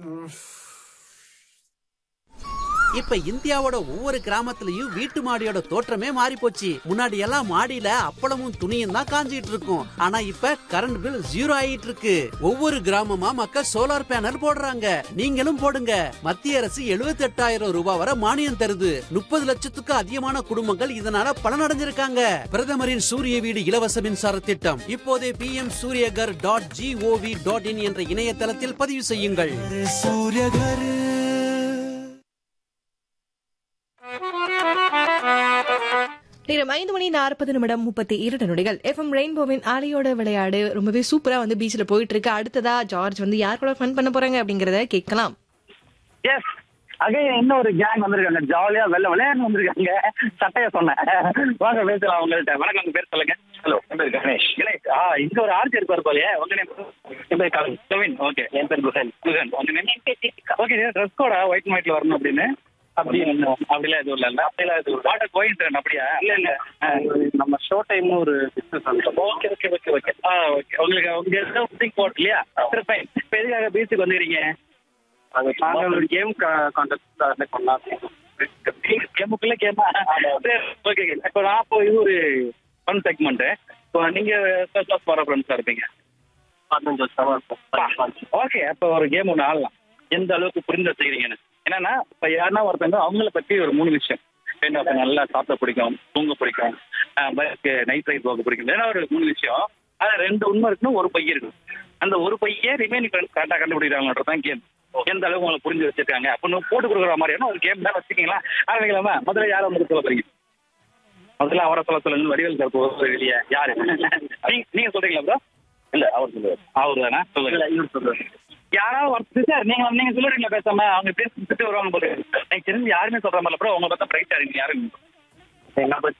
இப்ப இந்தியாவோட ஒவ்வொரு கிராமத்துலயும் வீட்டு மாடியோட தோற்றமே மாறி போச்சு முன்னாடி எல்லாம் மாடியில அப்பளமும் துணியும் தான் காஞ்சிட்டு இருக்கும் ஆனா இப்ப கரண்ட் பில் ஜீரோ ஆயிட்டு இருக்கு ஒவ்வொரு கிராமமா மக்கள் சோலார் பேனல் போடுறாங்க நீங்களும் போடுங்க மத்திய அரசு 78000 ரூபாய் வரை மானியம் தருது முப்பது லட்சத்துக்கு அதிகமான குடும்பங்கள் இதனால பலனடைஞ்சிருக்காங்க பிரதமரின் சூரிய வீடு இலவச மின்சார திட்டம் இப்போதே P M Suryaghar dot gov dot in என்ற இணையதளத்தில் பதிவு செய்யுங்கள் सूर्य घर நேரம் ஐந்து மணி நாற்பது நிமிடம் முப்பத்தி இரண்டு நொடிகள் எஃப்எம் ரெயின்போவின் ஆலையோட விளையாடு ரொம்பவே சூப்பரா வந்து பீச்ல போயிட்டு இருக்கு அடுத்ததா ஜார்ஜ் வந்து யார் கூட ஃபன் பண்ண போறாங்க அப்படிங்கறத கேட்கலாம் எஸ் அகைன் இன்னொரு கேங் வந்திருக்காங்க ஜாலியா வெள்ள விளையாண்டு வந்திருக்காங்க சட்டைய சொன்னேன் வாங்க பேசலாம் அவங்கள்ட்ட வணக்கம் உங்க பேர் சொல்லுங்க ஹலோ என் பேர் கணேஷ் கணேஷ் ஆ இங்க ஒரு ஆர்ச்சி இருப்பார் போலயே உங்க நேம் என் பேர் கவின் கவின் ஓகே என் பேர் குஹன் குஹன் உங்க நேம் ஓகே ட்ரெஸ் கோடா ஒயிட் அண்ட் ஒயிட்ல வரணும் அப்படின்னு அப்படி அப்படிலாம் எதுவும் இல்ல அப்படிலாம் எதுவும் வாட்டர் கோயின்சிடன்ட் அப்படியா இல்ல இல்ல நம்ம ஷோ டைம் ஒரு business okay okay okay okay ஆ ஓகே உங்களுக்கு உங்க ஏதோ புட்டிங் போட் இல்லையா சரி ஃபைன் இப்போ எதுக்காக பீச்சுக்கு வந்துக்கிறீங்க நாங்கள் ஒரு கேம் கான்டெஸ்ட் பண்ணலாம் கேமுக்குள்ள கேமா ஓகே இப்போ நான் இப்போ இது ஒரு ஃபன் செக்மெண்ட் இப்போ நீங்க ஃபர்ஸ்ட் கிளாஸ் போற ஃப்ரெண்ட்ஸா இருப்பீங்க பதினஞ்சு வருஷமா ஓகே அப்போ ஒரு கேம் ஒன்று ஆடலாம் எந்த அளவுக்கு புரிந்து செய்றீங்கன்னு என்னன்னா இப்போ யாருன்னா ஒருத்தவங்க அவங்கள பத்தி ஒரு மூணு விஷயம் என்ன அப்ப நல்லா சாப்பிட பிடிக்கும் தூங்க பிடிக்கும் பைக்கு நைட் ரைட் போக பிடிக்கும் ஏன்னா ஒரு மூணு விஷயம் அது ரெண்டு உண்மை இருக்கணும் ஒரு பையன் இருக்கும் அந்த ஒரு பையன் ரிமைனிங் ஃப்ரெண்ட்ஸ் கரெக்டாக கண்டுபிடிக்கிறாங்கன்றதான் கேம் எந்த அளவுக்கு உங்களுக்கு புரிஞ்சு வச்சிருக்காங்க அப்போ போட்டு கொடுக்குற மாதிரியான ஒரு கேம் தான் வச்சுக்கீங்களா ஆரம்பிக்கலாமா முதல்ல யாரை வந்து சொல்ல போறீங்க முதல்ல அவரை சொல்ல சொல்லுங்க வடிவேல் சார் போகிறது வெளியே யாரு நீங்க நீங்க சொல்றீங்களா ப்ரோ இல்ல அவர் சொல்லுவார் அவர் தானே சொல்லுங்க இவர் சொல்லுவார் யாராவது ஒருத்தர் சார் நீங்க நீங்க சொல்லுறீங்களா பேசாம அவங்க பேசி திட்டு வருவாங்க போல எனக்கு தெரிஞ்சு யாருமே சொல்ற மாதிரி ப்ரோ உங்களை பார்த்தா பிரைட்டா இருக்கு யாரும் என்ன